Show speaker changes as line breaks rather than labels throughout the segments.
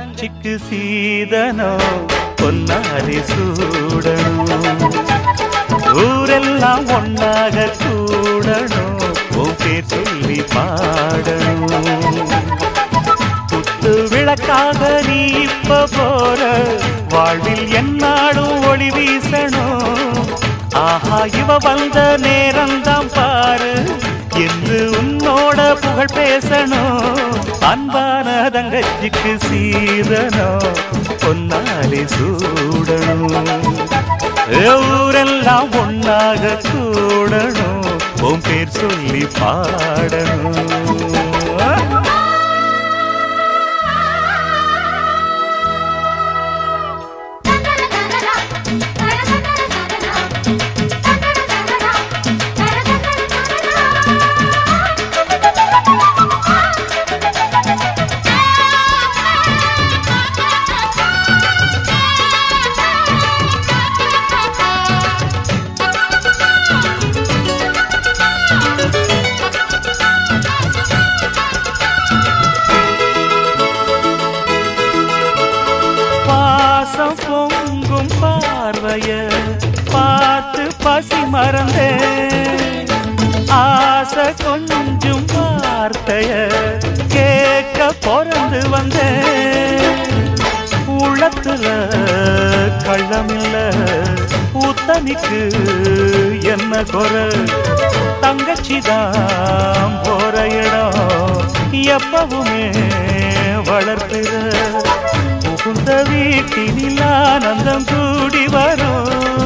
தங்கச்சிக்கு சீதனோ பொன்னாரி சூடணும் ஊரெல்லாம் ஒன்னாக கூடணும் உன் பேர் சொல்லி பாடணும் குத்து விளக்காக நீ இப்ப போற வாழ்வில் என்னாடும் ஒளி வீசணும் ஆஹா இவ வந்த நேரம்தான் பாரு என்று உன்னோட புகழ் பேசணும் அன்பான தங்கச்சிக்கு சீதனம் பொன்னாலே சூடணும் ஊரெல்லாம் ஒன்னாக கூடணும் உன் பேர் சொல்லி பாடணும் பாசம் பொங்கும் பார்வைய பார்த்து பசி மறந்தேன் ஆசை கொஞ்சம் வார்த்தைய கேட்க பிறந்து வந்தேன் உள்ளத்துல கள்ளமில்ல உத்தனிக்கு என்ன குறை தங்கச்சிதான் போற இடம் எப்பவுமே வளர்ப்பிற புகுந்த வீட்டினில் ஆனந்தம் கூடி வரும்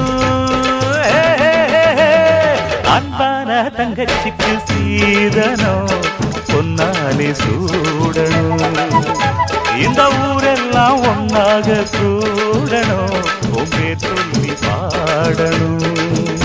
அன்பான தங்கச்சிக்கு சீதனம் பொன்னாலே சூடணும் இந்த ஊரெல்லாம் ஒன்னாக கூடணும் உங்கே சொல்லி பாடணும்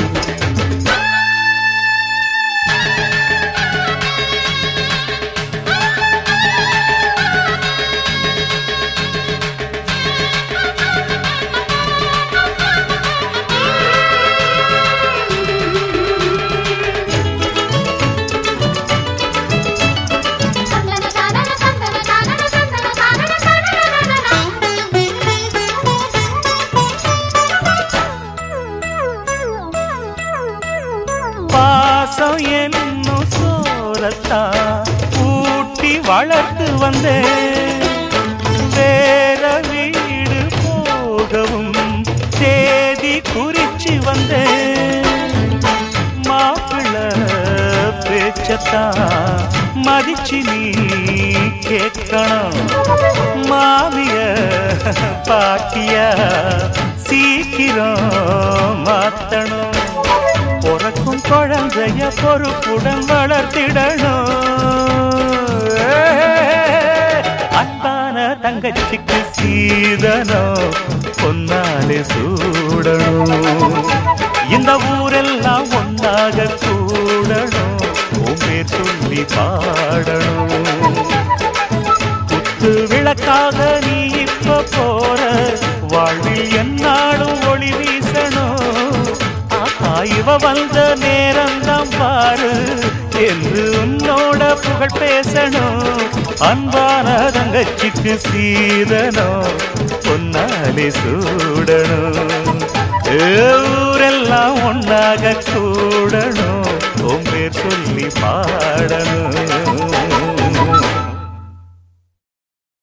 பாசம் என்னும் சோரத்தான் ஊட்டி வளர்த்து வந்தேன் வேற வீடு போகவும் தேதி குறிச்சு வந்தேன் மாப்பிள்ள பேச்சத்தான் மதிச்சு நீ கேட்கணும் மாமிய பாட்டிய சீக்கிரம் மாத்தணும் பிறக்கும் குழந்தைய பொறுப்புடன் வளர்த்திடணும் அன்பான தங்கச்சிக்கு சீதனம் பொன்னாலே சூடணும் இந்த ஊரெல்லாம் ஒன்னாக கூடணும் உன் பேர் சொல்லி பாடணும் குத்து விளக்காக நீ இப்ப போற வாழ்வில் என்னாலும் ஒளி வீசணும் ஆஹா இவ வந்த நேரம்தான் பாரு என்று உன்னோட புகழ் பேசணும் அன்பான தங்கச்சிக்கு சீதனம் பொன்னாலே சூடணும் ஏ, ஊரெல்லாம் ஒன்னாக கூடணும் உன் பேர் சொல்லி பாடணும்